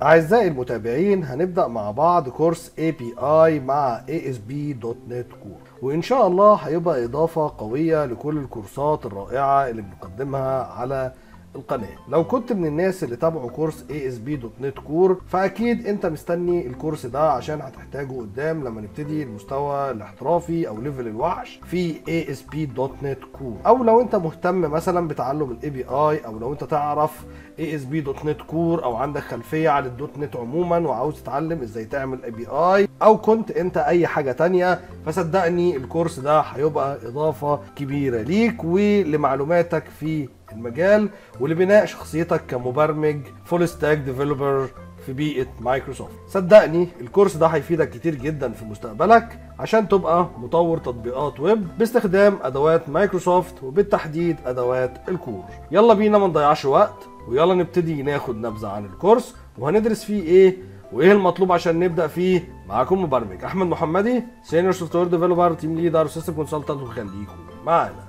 أعزائي المتابعين هنبدأ مع بعض كورس API مع ASP.NET Core وإن شاء الله هيبقى إضافة قوية لكل الكورسات الرائعة اللي بنقدمها على القناة لو كنت من الناس اللي تابعوا كورس ASP.NET Core فأكيد أنت مستني الكورس ده عشان هتحتاجه قدام لما نبتدي المستوى الاحترافي أو ليفل الوحش في ASP.NET Core أو لو أنت مهتم مثلا بتعلم ال API أو لو أنت تعرف ASP.NET Core أو عندك خلفية عن الدوت نت عموما وعاوز تتعلم ازاي تعمل API أو كنت أنت أي حاجة تانية فصدقني الكورس ده هيبقى إضافة كبيرة ليك ولمعلوماتك في المجال ولبناء شخصيتك كمبرمج فول ستاك ديفلوبر في بيئة مايكروسوفت صدقني الكورس ده هيفيدك كتير جدا في مستقبلك عشان تبقى مطور تطبيقات ويب باستخدام ادوات مايكروسوفت وبالتحديد ادوات الكور يلا بينا ما نضيعش وقت ويلا نبتدي ناخد نبذة عن الكورس وهندرس فيه ايه وايه المطلوب عشان نبدا فيه معاكم مبرمج احمد محمدي سينيور سوفت وير ديفلوبر تيم ليدر سيستم كونسلتنت وخليكم معانا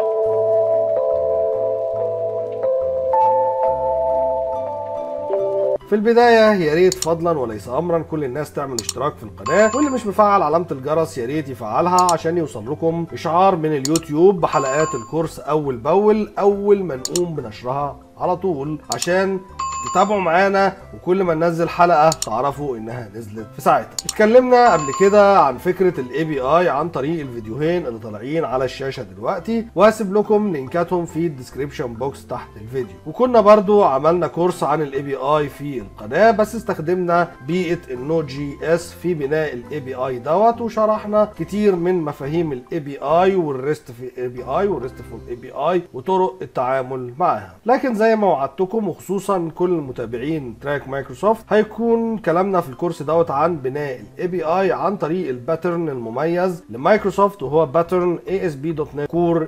في البداية يا ريت فضلا وليس امرا كل الناس تعمل اشتراك في القناة واللي مش مفعل علامة الجرس يا ريت يفعلها عشان يوصل لكم اشعار من اليوتيوب بحلقات الكورس اول باول اول ما نقوم بنشرها على طول عشان تتابعوا معانا وكل ما ننزل حلقه تعرفوا انها نزلت في ساعتها اتكلمنا قبل كده عن فكره الاي بي اي عن طريق الفيديوهين اللي طالعين على الشاشه دلوقتي وهسيب لكم لينكاتهم في الديسكريبشن بوكس تحت الفيديو وكنا برضو عملنا كورس عن الاي بي اي في القناه بس استخدمنا بيئه النود جي اس في بناء الاي بي اي دوت وشرحنا كتير من مفاهيم الاي بي اي والريست في الاي بي اي والريست في الاي بي اي وطرق التعامل معها لكن زي ما وعدتكم وخصوصا كل المتابعين تراك مايكروسوفت هيكون كلامنا في الكورس دوت عن بناء الاي بي اي عن طريق الباترن المميز لمايكروسوفت وهو باترن ASP.NET Core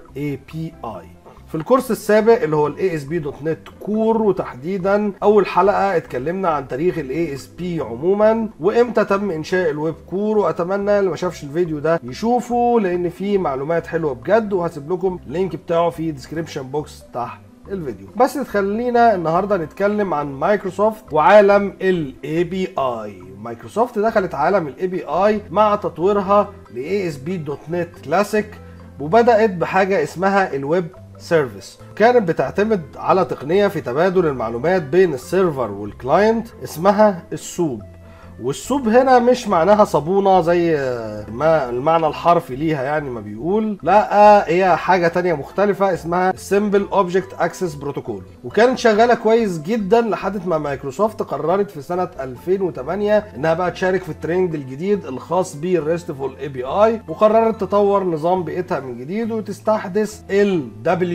API في الكورس السابق اللي هو الاي اس بي دوت نت كور وتحديدا اول حلقه اتكلمنا عن تاريخ الاي اس بي عموما وامتى تم انشاء الويب كور واتمنى اللي ما شافش الفيديو ده يشوفه لان فيه معلومات حلوه بجد وهسيب لكم اللينك بتاعه في ديسكريبشن بوكس تحت الفيديو بس تخلينا النهارده نتكلم عن مايكروسوفت وعالم الاي بي اي مايكروسوفت دخلت عالم الاي بي اي مع تطويرها ل ASP.NET كلاسيك وبدات بحاجه اسمها الويب سيرفيس كانت بتعتمد على تقنيه في تبادل المعلومات بين السيرفر والكلاينت اسمها السوب والسوب هنا مش معناها صابونه زي ما المعنى الحرفي ليها يعني ما بيقول لا هي حاجه تانية مختلفه اسمها سمبل اوبجكت اكسس بروتوكول وكانت شغاله كويس جدا لحد ما مايكروسوفت قررت في سنه 2008 انها بقى تشارك في الترند الجديد الخاص بالريستفول اي بي اي وقررت تطور نظام بيئتها من جديد وتستحدث ال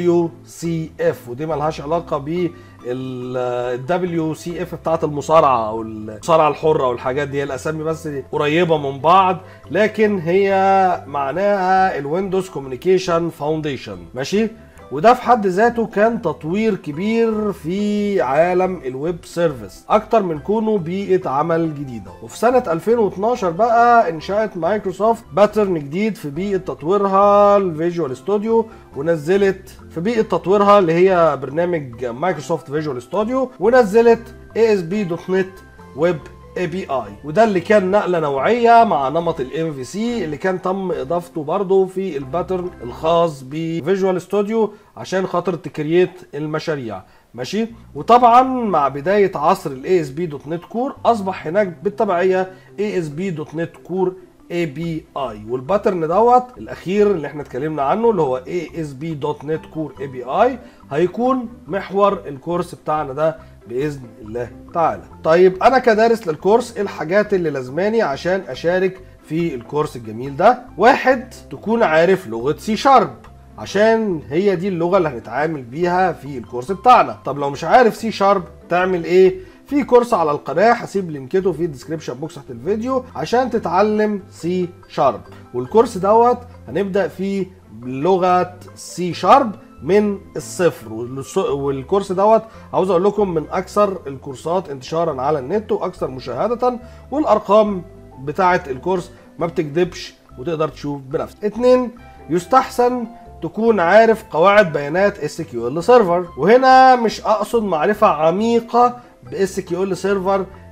WCF ودي ملهاش علاقه ب الدبليو سي اف بتاعت المصارعه او المصارعه الحره والحاجات دي الاسامي بس قريبه من بعض لكن هي معناها الويندوز كوميونيكيشن فاونديشن ماشي وده في حد ذاته كان تطوير كبير في عالم الويب سيرفيس اكتر من كونه بيئه عمل جديده وفي سنه 2012 بقى انشات مايكروسوفت باترن جديد في بيئه تطويرها الفيجوال ستوديو ونزلت في بيئه تطويرها اللي هي برنامج مايكروسوفت فيجوال ستوديو ونزلت ASP.NET ويب اي بي اي وده اللي كان نقله نوعيه مع نمط الام في سي اللي كان تم اضافته برضه في الباترن الخاص بفيجوال ستوديو عشان خاطر تكريت المشاريع ماشي وطبعا مع بدايه عصر الاي اس بي دوت نت كور اصبح هناك بالتبعيه اي اس بي دوت نت كور اي بي اي والباترن دوت الاخير اللي احنا اتكلمنا عنه اللي هو اي اس بي دوت نت كور اي بي اي هيكون محور الكورس بتاعنا ده باذن الله تعالى طيب انا كدارس للكورس ايه الحاجات اللي لازماني عشان اشارك في الكورس الجميل ده واحد تكون عارف لغه سي شارب عشان هي دي اللغه اللي هنتعامل بيها في الكورس بتاعنا طب لو مش عارف سي شارب تعمل ايه في كورس على القناه هسيب لينكته في الديسكريبشن بوكس تحت الفيديو عشان تتعلم سي شارب والكورس دوت هنبدا فيه بلغه سي شارب من الصفر والكورس دوت عاوز اقول لكم من اكثر الكورسات انتشارا على النت واكثر مشاهده والارقام بتاعه الكورس ما بتكذبش وتقدر تشوف بنفسك اتنين يستحسن تكون عارف قواعد بيانات اس كيو ال سيرفر وهنا مش اقصد معرفه عميقه باس كيو ال سيرفر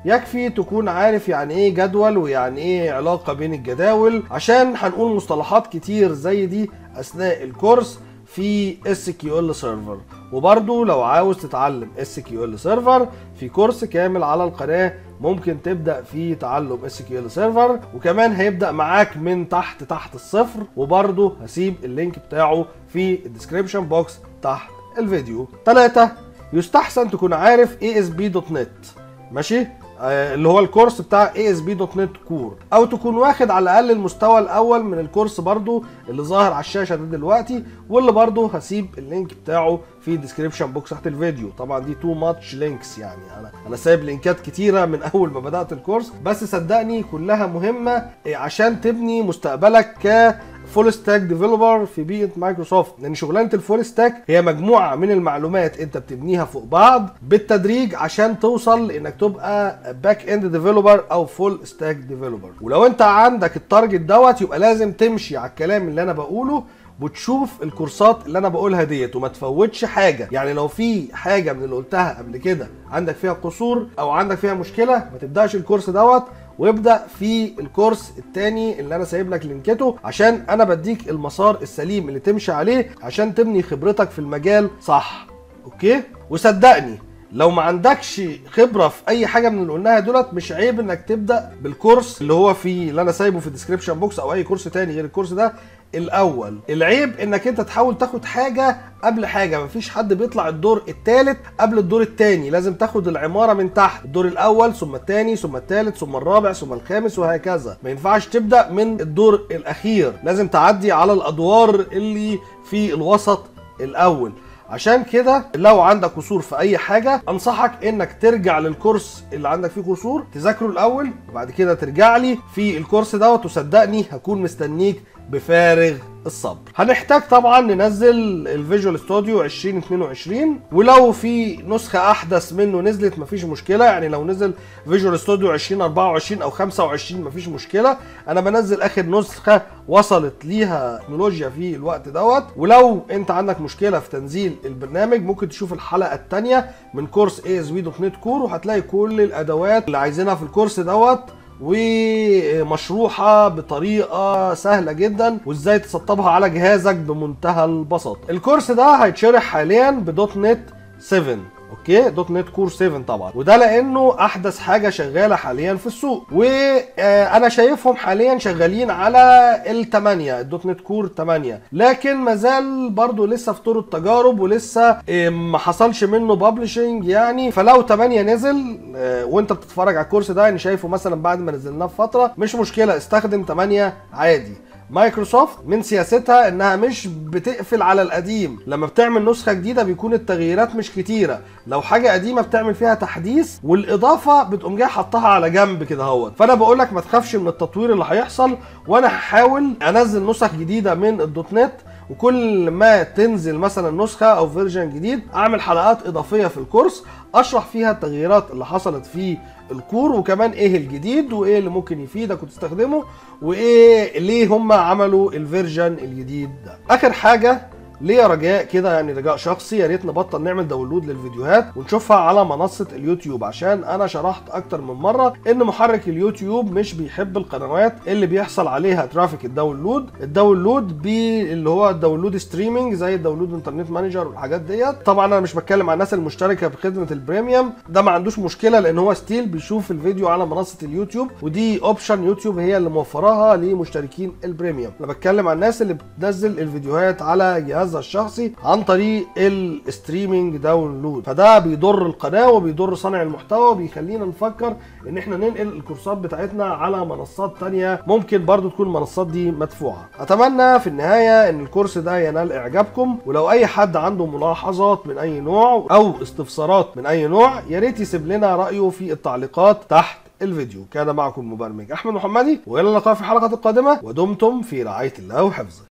يكفي تكون عارف يعني ايه جدول ويعني ايه علاقه بين الجداول عشان هنقول مصطلحات كتير زي دي اثناء الكورس في اس كيو ال سيرفر وبرضو لو عاوز تتعلم اس كيو ال سيرفر في كورس كامل على القناه ممكن تبدا في تعلم اس كيو ال سيرفر وكمان هيبدا معاك من تحت تحت الصفر وبرضو هسيب اللينك بتاعه في الديسكريبشن بوكس تحت الفيديو 3 يستحسن تكون عارف ASP.NET ماشي آه، اللي هو الكورس بتاع ASP.NET كور او تكون واخد على الاقل المستوى الاول من الكورس برضو اللي ظاهر على الشاشه ده دلوقتي واللي برضو هسيب اللينك بتاعه في الديسكريبشن بوكس تحت الفيديو طبعا دي تو ماتش لينكس يعني انا انا سايب لينكات كتيره من اول ما بدات الكورس بس صدقني كلها مهمه إيه، عشان تبني مستقبلك ك فول ستاك ديفلوبر في بيئه مايكروسوفت لان شغلانه الفول ستاك هي مجموعه من المعلومات انت بتبنيها فوق بعض بالتدريج عشان توصل انك تبقى باك اند ديفلوبر او فول ستاك ديفلوبر ولو انت عندك التارجت دوت يبقى لازم تمشي على الكلام اللي انا بقوله وتشوف الكورسات اللي انا بقولها ديت وما تفوتش حاجه يعني لو في حاجه من اللي قلتها قبل كده عندك فيها قصور او عندك فيها مشكله ما تبداش الكورس دوت وابدا في الكورس التاني اللي انا سايب لك لينكته عشان انا بديك المسار السليم اللي تمشي عليه عشان تبني خبرتك في المجال صح اوكي وصدقني لو ما عندكش خبره في اي حاجه من اللي قلناها دولت مش عيب انك تبدا بالكورس اللي هو في اللي انا سايبه في الديسكربشن بوكس او اي كورس تاني غير الكورس ده الاول العيب انك انت تحاول تاخد حاجه قبل حاجه مفيش حد بيطلع الدور الثالث قبل الدور الثاني لازم تاخد العماره من تحت الدور الاول ثم الثاني ثم الثالث ثم الرابع ثم الخامس وهكذا ما ينفعش تبدا من الدور الاخير لازم تعدي على الادوار اللي في الوسط الاول عشان كده لو عندك قصور في اي حاجه انصحك انك ترجع للكورس اللي عندك فيه قصور تذاكره الاول وبعد كده ترجع لي في الكورس دوت وصدقني هكون مستنيك بفارغ الصبر هنحتاج طبعا ننزل الفيجوال ستوديو 2022 ولو في نسخه احدث منه نزلت مفيش مشكله يعني لو نزل فيجوال ستوديو 2024 او 25 مفيش مشكله انا بنزل اخر نسخه وصلت ليها تكنولوجيا في الوقت دوت ولو انت عندك مشكله في تنزيل البرنامج ممكن تشوف الحلقه الثانيه من كورس ASP.NET كور وهتلاقي كل الادوات اللي عايزينها في الكورس دوت ومشروحة بطريقة سهلة جدا وازاي تسطبها على جهازك بمنتهى البساطة الكورس ده هيتشرح حاليا بدوت نت 7 اوكي دوت نت كور 7 طبعا وده لانه احدث حاجه شغاله حاليا في السوق وانا شايفهم حاليا شغالين على ال8 الدوت نت كور 8 لكن مازال برضو لسه في طور التجارب ولسه ما حصلش منه بابلشنج يعني فلو 8 نزل وانت بتتفرج على الكورس ده يعني شايفه مثلا بعد ما نزلناه بفتره مش مشكله استخدم 8 عادي مايكروسوفت من سياستها انها مش بتقفل على القديم لما بتعمل نسخه جديده بيكون التغييرات مش كتيره لو حاجه قديمه بتعمل فيها تحديث والاضافه بتقوم جايه حطها على جنب كده اهوت فانا بقول لك ما تخافش من التطوير اللي هيحصل وانا هحاول انزل نسخ جديده من الدوت نت وكل ما تنزل مثلا نسخه او فيرجن جديد اعمل حلقات اضافيه في الكورس اشرح فيها التغييرات اللي حصلت في الكور وكمان ايه الجديد وايه اللي ممكن يفيدك وتستخدمه وايه ليه هم عملوا الفيرجن الجديد ده اخر حاجه ليا رجاء كده يعني رجاء شخصي يا ريت نبطل نعمل داونلود للفيديوهات ونشوفها على منصه اليوتيوب عشان انا شرحت اكتر من مره ان محرك اليوتيوب مش بيحب القنوات اللي بيحصل عليها ترافيك الداونلود الداونلود بي اللي هو الداونلود ستريمنج زي الداونلود انترنت مانجر والحاجات ديت طبعا انا مش بتكلم عن الناس المشتركه بخدمه البريميوم ده ما عندوش مشكله لان هو ستيل بيشوف الفيديو على منصه اليوتيوب ودي اوبشن يوتيوب هي اللي موفراها لمشتركين البريميوم انا بتكلم عن الناس اللي بتنزل الفيديوهات على جهاز جهازها الشخصي عن طريق الستريمينج داونلود فده بيضر القناه وبيضر صانع المحتوى وبيخلينا نفكر ان احنا ننقل الكورسات بتاعتنا على منصات تانية ممكن برضو تكون المنصات دي مدفوعه اتمنى في النهايه ان الكورس ده ينال اعجابكم ولو اي حد عنده ملاحظات من اي نوع او استفسارات من اي نوع يا ريت يسيب لنا رايه في التعليقات تحت الفيديو كان معكم مبرمج احمد محمدي والى اللقاء في الحلقه القادمه ودمتم في رعايه الله وحفظه